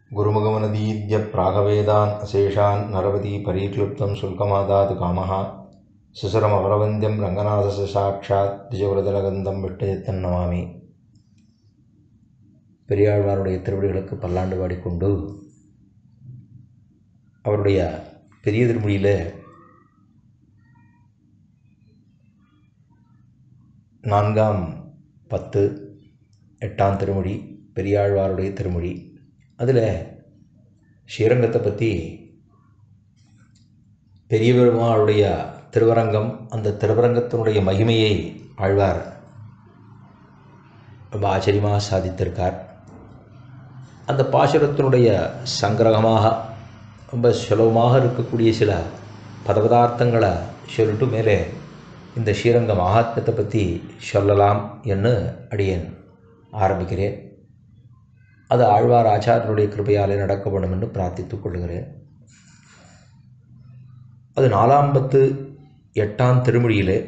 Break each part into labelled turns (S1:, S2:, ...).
S1: गुरुमुखमनदीद्य प्रागवेदान् अशेषान् नरवती परीक्लुप्तं शुल्कमादातु कामः सुसरमवरवन्द्यं रङ्गनाथस्य साक्षात् द्विजव्रजलगந்தம் விட்டஜித்தன் நமாமி பெரியாழ்வாருடைய திருவடிகளுக்கு பல்லாண்டு பாடிக்கொண்டு அவருடைய பெரிய திருமொழியில் நான்காம் பத்து எட்டாம் திருமொழி பெரியாழ்வாருடைய திருமொழி அதில் ஸ்ரீரங்கத்தை பற்றி பெரிய பெருமாளுடைய திருவரங்கம் அந்த திருவரங்கத்தினுடைய மகிமையை ஆழ்வார் ரொம்ப ஆச்சரியமாக சாதித்திருக்கார் அந்த பாசுரத்தினுடைய சங்கிரகமாக ரொம்ப சுலபமாக இருக்கக்கூடிய சில பதபதார்த்தங்களை சொல்லிட்டு மேலே இந்த ஸ்ரீரங்க மகாத்மத்தை பற்றி சொல்லலாம் என்று அடியேன் ஆரம்பிக்கிறேன் அது ஆழ்வார் ஆச்சாரியனுடைய கிருபையாலே நடக்க வேண்டும் என்று பிரார்த்தித்துக் கொள்கிறேன் அது நாலாம் பத்து எட்டாம் திருமொழியிலே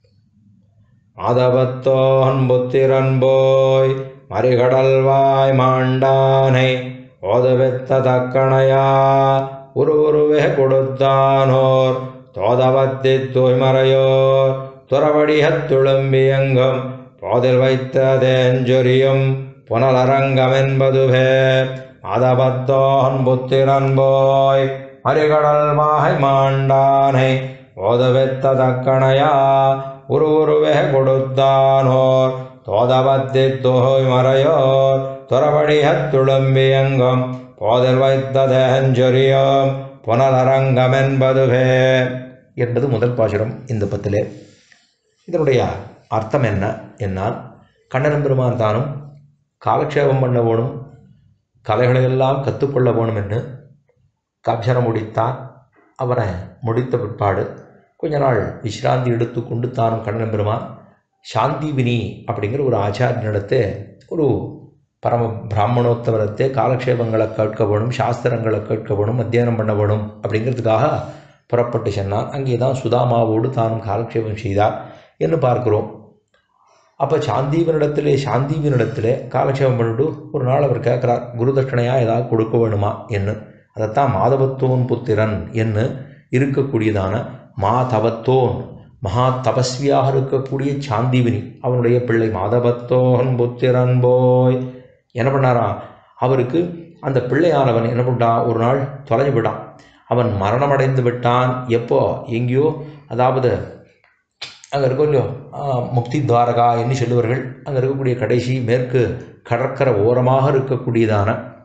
S1: ஆதவத்தோன் புத்திரன்போய் மறிகடல்வாய் மாண்டானை ஓதவெத்த தக்கணையா ஒரு உருவே கொடுத்தானோர் தோதவத்தி தூய்மறையோர் துறவடியத் துளும்பியங்கும் போதில் வைத்ததேஞ்சொரியும் புனலரங்கமென்பதுவே மாதபத்தோன் புத்திரன் போய் மறிகடல் மாய் மாண்டானை ஓதவெத்த தக்கணையா ஒரு உருவே கொடுத்தானோர் தோதவத்தி தூய் மறையோர் துறவடியத் துளும்பியங்கும் போதில் வைத்ததேஞ்சொரியும் புனலரங்கமென்பதுவே என்பது முதல் பாசுரம் இந்த பத்திலே இதனுடைய அர்த்தம் என்ன என்னால் கண்ணன் பெருமான் தானும் காலக்ஷேபம் பண்ண வேணும் கலைகளையெல்லாம் கற்றுக்கொள்ள வேணும் என்று கப்சரம் முடித்தான் அவரை முடித்த பிற்பாடு கொஞ்ச நாள் விஸ்ராந்தி எடுத்துக்கொண்டு தானும் கண்ணன் பெருமான் சாந்திவினி அப்படிங்கிற ஒரு ஆச்சாரியனிடத்தை ஒரு பரம பிராமணோத்தவரத்தை காலக்ஷேபங்களை கேட்க வேணும் சாஸ்திரங்களை கேட்க வேணும் அத்தியனம் பண்ண வேணும் அப்படிங்கிறதுக்காக புறப்பட்டு சென்றான் அங்கே தான் சுதாமாவோடு தானும் காலக்ஷேபம் செய்தார் என்று பார்க்கிறோம் அப்போ சாந்தீவனிடத்திலே சாந்தீவனிடத்திலே காலக்ஷேபம் பண்ணிட்டு ஒரு நாள் அவர் கேட்குறார் குருதட்சணையாக ஏதாவது கொடுக்க வேணுமா என்று அதைத்தான் மாதவத்தோன் புத்திரன் என்று இருக்கக்கூடியதான மாதவத்தோன் மகா தபஸ்வியாக இருக்கக்கூடிய சாந்தீவினி அவனுடைய பிள்ளை மாதவத்தோன் புத்திரன் போய் என்ன பண்ணாராம் அவருக்கு அந்த பிள்ளையானவன் என்ன பண்ணிட்டான் ஒரு நாள் தொலைஞ்சு விட்டான் அவன் மரணமடைந்து விட்டான் எப்போ எங்கேயோ அதாவது அங்கே இருக்கும் இல்லையோ முக்தி துவாரகா என்று சொல்லுவார்கள் அங்கே இருக்கக்கூடிய கடைசி மேற்கு கடற்கரை ஓரமாக இருக்கக்கூடியதான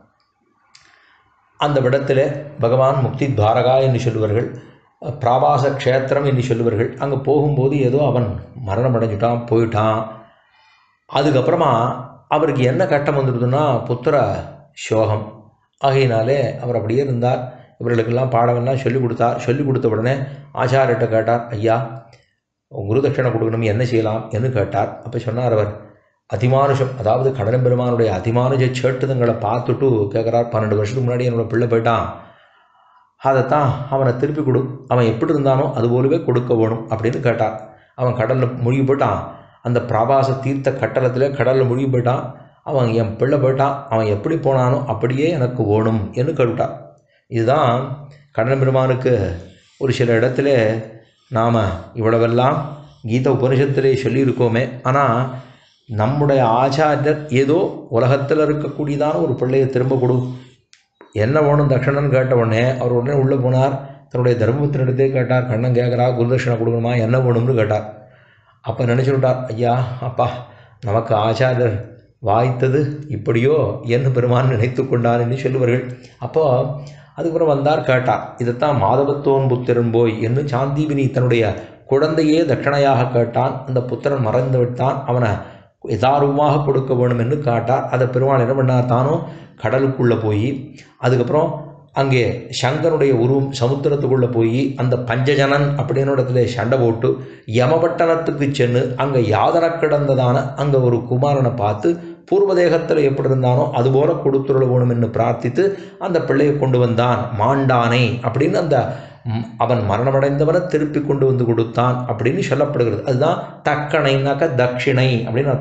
S1: அந்த விடத்தில் பகவான் முக்தி துவாரகா என்று சொல்லுவார்கள் பிராபாச க்ஷேத்திரம் என்று சொல்லுவார்கள் அங்கே போகும்போது ஏதோ அவன் மரணம் அடைஞ்சிட்டான் போயிட்டான் அதுக்கப்புறமா அவருக்கு என்ன கட்டம் வந்துடுதுன்னா புத்திர சோகம் ஆகையினாலே அவர் அப்படியே இருந்தார் இவர்களுக்கெல்லாம் பாடமெல்லாம் சொல்லிக் கொடுத்தார் சொல்லிக் கொடுத்த உடனே ஆச்சாரிட்ட கேட்டார் ஐயா குருதட்சணை கொடுக்கணும் என்ன செய்யலாம் என்று கேட்டார் அப்போ சொன்னார் அவர் அதிமானுஷம் அதாவது கடன பெருமானுடைய அதிமானுஷ சேட்டுதங்களை பார்த்துட்டு கேட்குறார் பன்னெண்டு வருஷத்துக்கு முன்னாடி என்னோடய பிள்ளை போயிட்டான் அதைத்தான் அவனை திருப்பி கொடு அவன் எப்படி இருந்தானோ அது போலவே கொடுக்க வேணும் அப்படின்னு கேட்டான் அவன் கடலில் மூழ்கி போயிட்டான் அந்த பிரபாச தீர்த்த கட்டளத்தில் கடலில் மூழ்கி போயிட்டான் அவன் என் பிள்ளை போயிட்டான் அவன் எப்படி போனானோ அப்படியே எனக்கு வேணும் என்று கேட்டான் இதுதான் கடன பெருமானுக்கு ஒரு சில இடத்துல நாம் இவ்வளவெல்லாம் கீத உபனிஷத்திலே சொல்லியிருக்கோமே ஆனால் நம்முடைய ஆச்சாரியர் ஏதோ உலகத்தில் இருக்கக்கூடியதான ஒரு பிள்ளையை திரும்ப கொடு என்ன வேணும் தட்சணன் கேட்ட உடனே அவர் உடனே உள்ளே போனார் தன்னுடைய தர்மபுத்திரிடத்தே கேட்டார் கண்ணன் கேட்குறா குருதட்சணை கொடுக்கணுமா என்ன வேணும்னு கேட்டார் அப்போ நினச்சி விட்டார் ஐயா அப்பா நமக்கு ஆச்சாரியர் வாய்த்தது இப்படியோ என்று பெருமான் நினைத்து கொண்டார் என்று சொல்லுவார்கள் அப்போது அதுக்கப்புறம் வந்தார் கேட்டார் இதைத்தான் மாதவத்தோன் புத்திரன் போய் என்று சாந்தீபினி தன்னுடைய குழந்தையே தட்சணையாக கேட்டான் அந்த புத்திரன் மறைந்து விட்டான் அவனை யதார்வமாக கொடுக்க வேணும் என்று காட்டார் அதை பெருமாள் என்ன பண்ணார் தானும் கடலுக்குள்ளே போய் அதுக்கப்புறம் அங்கே சங்கருடைய உருவம் சமுத்திரத்துக்குள்ளே போய் அந்த பஞ்சஜனன் அப்படின்னு இடத்துல சண்டை போட்டு யமபட்டணத்துக்கு சென்று அங்கே யாதன கிடந்ததான அங்கே ஒரு குமாரனை பார்த்து பூர்வ தேகத்தில் எப்படி இருந்தானோ அதுபோல கொடுத்துருள வேணும் என்று பிரார்த்தித்து அந்த பிள்ளையை கொண்டு வந்தான் மாண்டானை அப்படின்னு அந்த அவன் மரணமடைந்தவனை திருப்பி கொண்டு வந்து கொடுத்தான் அப்படின்னு சொல்லப்படுகிறது அதுதான் தக்கணைனாக்க தட்சிணை அப்படின்னு அர்த்தம்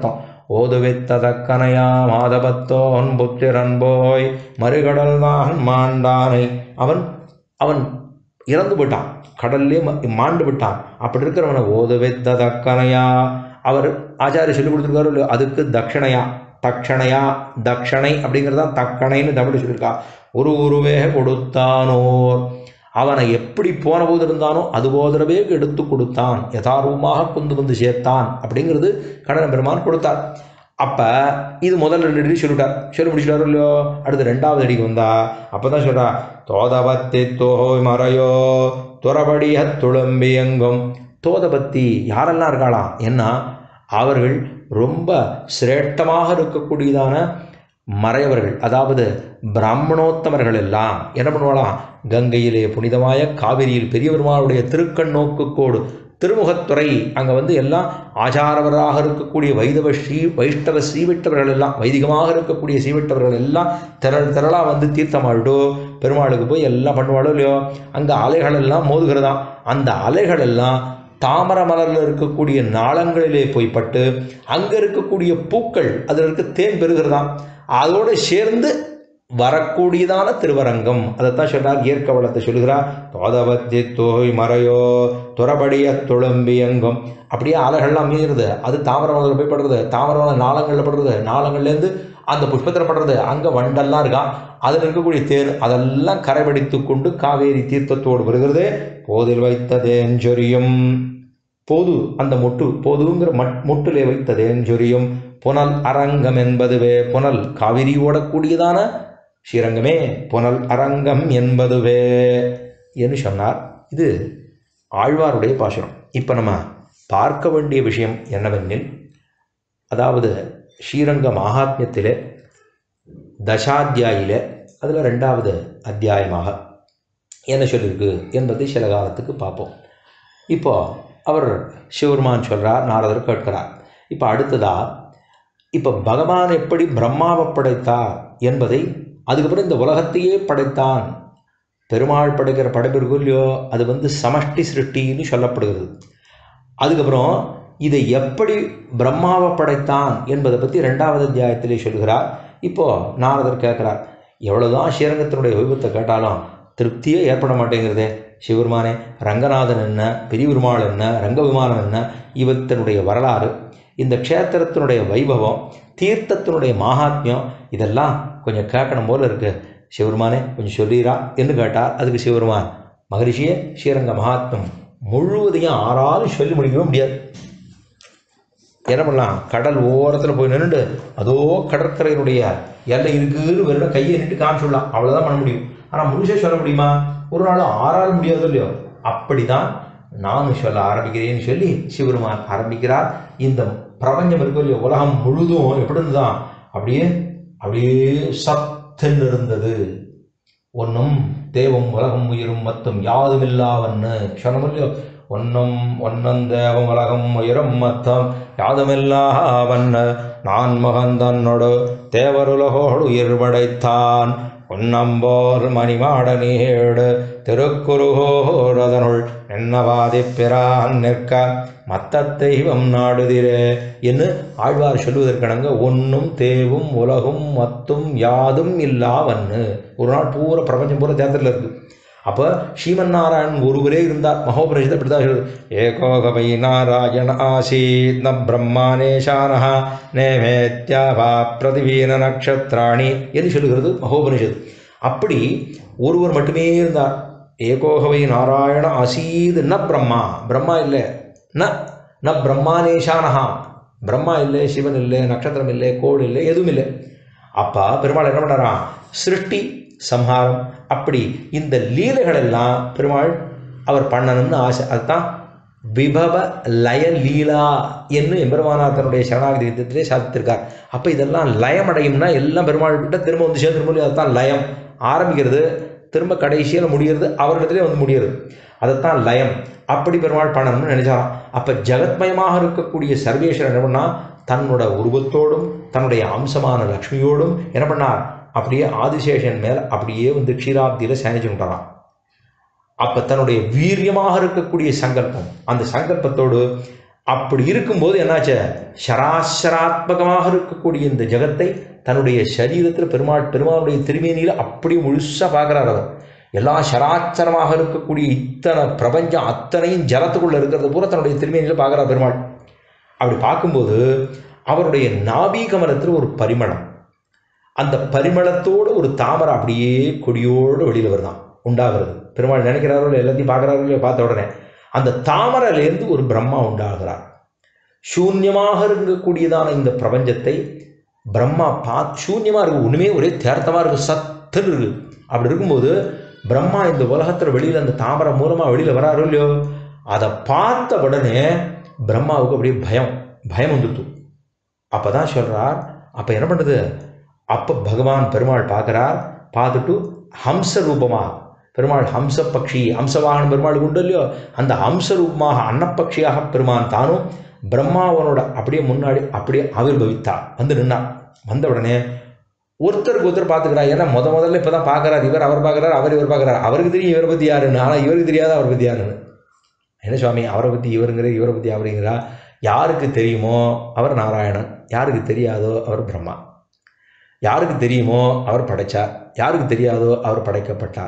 S1: ஓதுவித்ததக்கனையா மாதபத்தோன் புத்திரன்போய் மறுகடல் தான் மாண்டானை அவன் அவன் இறந்து போயிட்டான் கடல்லே ம- மாண்டு விட்டான் அப்படி இருக்கிறவனை ஓதுவித்ததக்கனையா அவர் ஆச்சாரிய சொல்லி கொடுத்துருக்காரு இல்லையோ அதுக்கு தட்சணையா தக்ஷணையா தக்ஷணை அப்படிங்கிறது தான் தக்கணைன்னு தமிழ் சொல்லியிருக்கா ஒரு உருவே கொடுத்தானோர் அவனை எப்படி போன போது இருந்தானோ அது போதரவே எடுத்து கொடுத்தான் யதாரூபமாக கொண்டு வந்து சேர்த்தான் அப்படிங்கிறது கண்ணன் பெருமான் கொடுத்தார் அப்போ இது முதல்ல ரெண்டு அடி சொல்லிட்டார் சொல்லி முடிச்சிட்டாரோ இல்லையோ அடுத்து ரெண்டாவது அடிக்கு வந்தா அப்போ தான் சொல்கிறா தோதபத்தி தோய் மறையோ துறபடிய துளம்பி எங்கும் தோதபத்தி யாரெல்லாம் இருக்காளாம் ஏன்னா அவர்கள் ரொம்ப சிரேஷ்டமாக இருக்கக்கூடியதான மறையவர்கள் அதாவது பிராமணோத்தமர்கள் எல்லாம் என்ன பண்ணுவாளாம் கங்கையிலே புனிதமாய காவிரியில் பெரிய பெருமாளுடைய திருக்கண் நோக்குக்கோடு திருமுகத்துறை அங்கே வந்து எல்லாம் ஆச்சாரவராக இருக்கக்கூடிய வைதவ ஸ்ரீ வைஷ்ணவ ஸ்ரீவிட்டவர்கள் எல்லாம் வைதிகமாக இருக்கக்கூடிய ஸ்ரீவிட்டவர்கள் எல்லாம் திரள் திரளாக வந்து தீர்த்தமாடிட்டோ பெருமாளுக்கு போய் எல்லாம் பண்ணுவாளோ இல்லையோ அங்கே அலைகள் எல்லாம் மோதுகிறதாம் அந்த அலைகள் எல்லாம் தாமர மலரில் இருக்கக்கூடிய நாளங்களிலே போய் பட்டு அங்கே இருக்கக்கூடிய பூக்கள் அதில் இருக்க தேன் பெறுகிறதாம் அதோடு சேர்ந்து வரக்கூடியதான திருவரங்கம் அதைத்தான் சொல்றார் இயற்கை வளத்தை சொல்கிறார் தோதவத்தி தோய் மறையோ துறபடிய துளம்பி எங்கும் அப்படியே அலைகள்லாம் மீறுது அது தாமர மலரில் போய் படுறது தாமர மலர் நாளங்களில் படுறது நாளங்கள்லேருந்து அந்த புஷ்பத்தில் படுறது அங்கே வண்டெல்லாம் இருக்கான் அதில் இருக்கக்கூடிய தேர் அதெல்லாம் கரைபடித்து கொண்டு காவேரி தீர்த்தத்தோடு வருகிறது போதில் வைத்த தேஞ்சொரியும் போது அந்த மொட்டு போதுங்கிற மட் மொட்டிலே வைத்த தேஞ்சொரியும் புனல் அரங்கம் என்பதுவே புனல் காவிரி ஓடக்கூடியதான ஸ்ரீரங்கமே புனல் அரங்கம் என்பதுவே என்று சொன்னார் இது ஆழ்வாருடைய பாசுரம் இப்போ நம்ம பார்க்க வேண்டிய விஷயம் என்னவெனில் அதாவது ஸ்ரீரங்க மகாத்மியத்திலே தசாத்தியாயிலே அதில் ரெண்டாவது அத்தியாயமாக என்ன சொல்லியிருக்கு என்பதை சில காலத்துக்கு பார்ப்போம் இப்போ அவர் சிவருமான் சொல்கிறார் நாரதர் கேட்கிறார் இப்போ அடுத்ததா இப்போ பகவான் எப்படி பிரம்மாவை படைத்தார் என்பதை அதுக்கப்புறம் இந்த உலகத்தையே படைத்தான் பெருமாள் படைக்கிற படைப்பிற்கு இல்லையோ அது வந்து சமஷ்டி சிருஷ்டின்னு சொல்லப்படுகிறது அதுக்கப்புறம் இதை எப்படி பிரம்மாவை படைத்தான் என்பதை பற்றி ரெண்டாவது அத்தியாயத்திலே சொல்கிறார் இப்போ நாரதர் கேட்குறார் எவ்வளோதான் ஸ்ரீரங்கத்தினுடைய வைபத்தை கேட்டாலும் திருப்தியே ஏற்பட மாட்டேங்கிறதே சிவபெருமானே ரங்கநாதன் என்ன பெரிய பெருமாள் என்ன ரங்க விமானம் என்ன இவத்தினுடைய வரலாறு இந்த க்ஷேத்திரத்தினுடைய வைபவம் தீர்த்தத்தினுடைய மகாத்மியம் இதெல்லாம் கொஞ்சம் கேட்கணும் போல இருக்கு சிவபெருமானே கொஞ்சம் சொல்லிடுறா என்று கேட்டார் அதுக்கு சிவபெருமான் மகரிஷியே ஸ்ரீரங்க மகாத்மியம் முழுவதையும் ஆறாலும் சொல்லி முடிக்கவே முடியாது என்ன பண்ணலாம் கடல் ஓரத்தில் போய் நின்றுட்டு அதோ கடற்கரையினுடைய எல்லை இருக்குன்னு வெறும் கையை நின்று காமிச்சுடலாம் அவ்வளோதான் பண்ண முடியும் ஆனால் முழுசே சொல்ல முடியுமா ஒரு நாள் ஆறால் முடியாது இல்லையோ அப்படிதான் நானும் சொல்ல ஆரம்பிக்கிறேன்னு சொல்லி சிவருமான் ஆரம்பிக்கிறார் இந்த பிரபஞ்சம் இருக்கோ இல்லையோ உலகம் முழுதும் எப்படி இருந்துதான் அப்படியே அப்படியே சத்தென்று இருந்தது ஒன்றும் தேவம் உலகம் உயிரும் மத்தும் யாதுமில்லாவன்னு சொன்னோம் இல்லையோ ஒன்னும் ஒன்னன் தேவம் உலகம் உயிரும் மத்தம் யாதுமில்லாவன்ன நான் மகந்தன்னோடு தேவருலகோடு உயிர் படைத்தான் உன்னம்போர் மணிமாட நீடு திருக்குறுகோரதனுள் என்னவாதி பிரான் நிற்க மத்த தெய்வம் நாடுதிரே என்று ஆழ்வார் சொல்வதற்கணங்க ஒன்னும் தேவும் உலகும் மத்தும் யாதும் இல்லாவன்னு ஒரு நாள் பூரா பிரபஞ்சம் பூரா தேர்தலில் இருக்கு அப்போ ஸ்ரீமன் நாராயணன் ஒருவரே இருந்தார் மகோபனிஷத்தை இப்படி தான் சொல்லுது ஏகோகவை நாராயண ஆசீத் ந பிரம்மானேஷானஹா நேமேத்யா வா பிரதிவீன நக்ஷத்ராணி என்று சொல்லுகிறது மகோபனிஷத் அப்படி ஒருவர் மட்டுமே இருந்தார் ஏகோகவை நாராயண ஆசீத் ந பிரம்மா பிரம்மா இல்லை ந ந பிரம்மானேஷானஹா பிரம்மா இல்லை சிவன் இல்லை நட்சத்திரம் இல்லை கோடு இல்லை எதுவும் இல்லை அப்பா பெருமாள் என்ன பண்ணாராம் சிருஷ்டி சம்ஹாரம் அப்படி இந்த லீலைகள் எல்லாம் பெருமாள் அவர் பண்ணணும்னு ஆசை அதுதான் விபவ லய லீலா என்று எம்பெருமானார் தன்னுடைய சரணாகதி யுத்தத்திலே சாதித்திருக்கார் அப்போ இதெல்லாம் லயமடையும்னா எல்லாம் பெருமாள் கிட்ட திரும்ப வந்து சேர்ந்து முடியும் அதுதான் லயம் ஆரம்பிக்கிறது திரும்ப கடைசியில் முடிகிறது அவரிடத்திலே வந்து முடியுது அதைத்தான் லயம் அப்படி பெருமாள் பண்ணணும்னு நினைச்சாராம் அப்போ ஜெகத்மயமாக இருக்கக்கூடிய சர்வேஸ்வரன் என்ன பண்ணா தன்னோட உருவத்தோடும் தன்னுடைய அம்சமான லக்ஷ்மியோடும் என்ன பண்ணார் அப்படியே ஆதிசேஷன் மேல் அப்படியே வந்து க்ஷீராப்தியில் அப்படி இருக்கும்போது என்னாச்சு சராசராத்மகமாக இருக்கக்கூடிய இந்த ஜெகத்தை தன்னுடைய சரீரத்தில் பெருமாள் பெருமாளுடைய திருமேனியில் அப்படியே முழுசாக பார்க்குறார் அவர் எல்லா சராச்சரமாக இருக்கக்கூடிய இத்தனை பிரபஞ்சம் அத்தனையும் ஜலத்துக்குள்ளே இருக்கிறது பூரா தன்னுடைய திருமேனியில் பார்க்குறார் பெருமாள் அப்படி பார்க்கும்போது அவருடைய நாபி கமலத்தில் ஒரு பரிமளம் அந்த பரிமளத்தோடு ஒரு தாமரை அப்படியே கொடியோடு வெளியில் வருதான் உண்டாகிறது பெருமாள் நினைக்கிறாரோ இல்லை எல்லாத்தையும் பார்க்குறாரோ இல்லையோ பார்த்த உடனே அந்த தாமரையிலேருந்து ஒரு பிரம்மா உண்டாகிறார் சூன்யமாக இருக்கக்கூடியதான இந்த பிரபஞ்சத்தை பிரம்மா பா சூன்யமாக இருக்கு ஒன்றுமே ஒரே தேர்த்தமாக இருக்குது சத்துன்னு இருக்குது அப்படி இருக்கும்போது பிரம்மா இந்த உலகத்தில் வெளியில் அந்த தாமரை மூலமாக வெளியில் வராரோ இல்லையோ அதை பார்த்த உடனே பிரம்மாவுக்கு அப்படியே பயம் பயம் வந்துட்டு அப்போ தான் சொல்கிறார் அப்போ என்ன பண்ணுறது அப்போ பகவான் பெருமாள் பார்க்குறார் பார்த்துட்டு ஹம்ச ரூபமாக பெருமாள் ஹம்ச பக்ஷி ஹம்சவாகன் பெருமாள் உண்டு இல்லையோ அந்த ஹம்ச ரூபமாக அன்னப்பக்ஷியாக பெருமான் தானும் பிரம்மாவனோட அப்படியே முன்னாடி அப்படியே ஆவிர்பவித்தா வந்து நின்னார் வந்த உடனே ஒருத்தருக்கு ஒருத்தர் பார்த்துக்கிறார் ஏன்னா முத முதல்ல இப்போ தான் பார்க்குறாரு இவர் அவர் பார்க்குறாரு அவர் இவர் பார்க்குறாரு அவருக்கு தெரியும் இவரை பற்றி யாருன்னு ஆனால் இவருக்கு தெரியாத அவரை பற்றி யாருன்னு என்ன சுவாமி அவரை பற்றி இவருங்கிற இவரை பற்றி அவருங்கிறா யாருக்கு தெரியுமோ அவர் நாராயணன் யாருக்கு தெரியாதோ அவர் பிரம்மா யாருக்கு தெரியுமோ அவர் படைச்சார் யாருக்கு தெரியாதோ அவர் படைக்கப்பட்டார்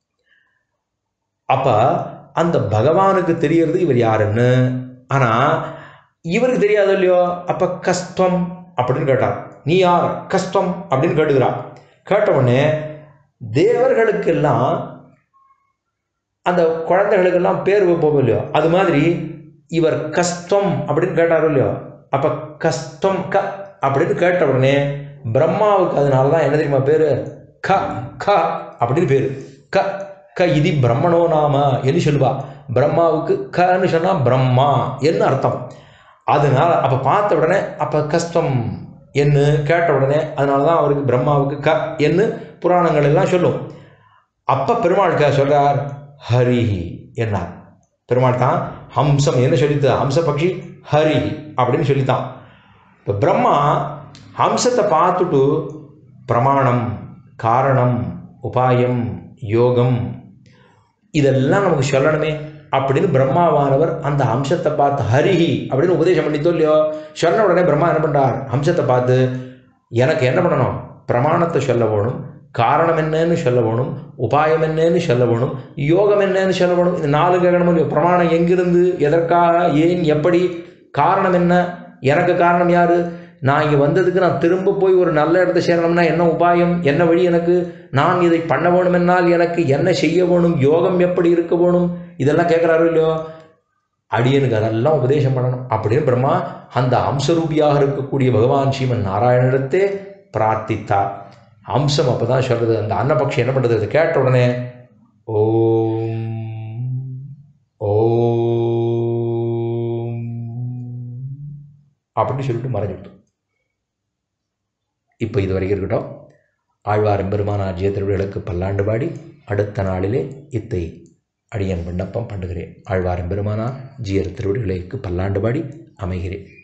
S1: அப்போ அந்த பகவானுக்கு தெரியறது இவர் யாருன்னு ஆனால் இவருக்கு தெரியாதோ இல்லையோ அப்போ கஷ்டம் அப்படின்னு கேட்டார் நீ யார் கஷ்டம் அப்படின்னு கேட்டுக்கிறார் கேட்ட உடனே தேவர்களுக்கெல்லாம் அந்த குழந்தைகளுக்கெல்லாம் பேர் வைப்போம் இல்லையோ அது மாதிரி இவர் கஷ்டம் அப்படின்னு கேட்டாரோ இல்லையோ அப்போ கஷ்டம் க அப்படின்னு கேட்ட உடனே பிரம்மாவுக்கு அதனால தான் என்ன தெரியுமா பேர் க க அப்படின்னு பேர் க க இது பிரம்மணோ நாம என்று சொல்லுவா பிரம்மாவுக்கு கன்னு சொன்னால் பிரம்மா என்ன அர்த்தம் அதனால அப்போ பார்த்த உடனே அப்போ கஷ்டம் என்று கேட்ட உடனே அதனால தான் அவருக்கு பிரம்மாவுக்கு க என்று புராணங்கள் எல்லாம் சொல்லும் அப்போ பெருமாள் க சொல்கிறார் ஹரி என்னார் பெருமாள் தான் ஹம்சம் என்ன சொல்லித்து ஹம்ச பக்ஷி ஹரி அப்படின்னு சொல்லித்தான் இப்போ பிரம்மா ஹம்சத்தை பார்த்துட்டு பிரமாணம் காரணம் உபாயம் யோகம் இதெல்லாம் நமக்கு சொல்லணுமே அப்படின்னு பிரம்மாவானவர் அந்த அம்சத்தை பார்த்து ஹரிஹி அப்படின்னு உபதேசம் பண்ணித்தோ இல்லையோ சொன்ன உடனே பிரம்மா என்ன பண்ணுறார் அம்சத்தை பார்த்து எனக்கு என்ன பண்ணணும் பிரமாணத்தை சொல்ல வேணும் காரணம் என்னன்னு சொல்ல வேணும் உபாயம் என்னன்னு சொல்ல வேணும் யோகம் என்னன்னு சொல்ல வேணும் இந்த நாலு கேட்கணும் இல்லையோ பிரமாணம் எங்கிருந்து எதற்காக ஏன் எப்படி காரணம் என்ன எனக்கு காரணம் யாரு நான் இங்கே வந்ததுக்கு நான் திரும்ப போய் ஒரு நல்ல இடத்த சேரணும்னா என்ன உபாயம் என்ன வழி எனக்கு நான் இதை பண்ண வேணுமென்னால் எனக்கு என்ன செய்ய வேணும் யோகம் எப்படி இருக்க வேணும் இதெல்லாம் கேட்குறாரு இல்லையோ அடியனுக்கு அதெல்லாம் உபதேசம் பண்ணணும் அப்படின்னு பிரம்மா அந்த அம்சரூபியாக இருக்கக்கூடிய பகவான் ஸ்ரீமன் நாராயணனிடத்தே பிரார்த்தித்தார் அம்சம் அப்போ தான் சொல்கிறது அந்த அன்னபக்ஷி என்ன பண்ணுறது அதை கேட்ட உடனே ஓம் ஓம் அப்படின்னு சொல்லிட்டு மறைஞ்சிடுது இப்போ இது வரைக்கும் இருக்கட்டும் ஆழ்வார் எம்பெருமானார் ஜெய திருவிழாக்கு பல்லாண்டு பாடி அடுத்த நாளிலே இத்தை அடியன் விண்ணப்பம் பண்ணுகிறேன் ஆழ்வார் எம்பெருமானார் ஜியர் திருவிடுகளுக்கு பல்லாண்டு பாடி அமைகிறேன்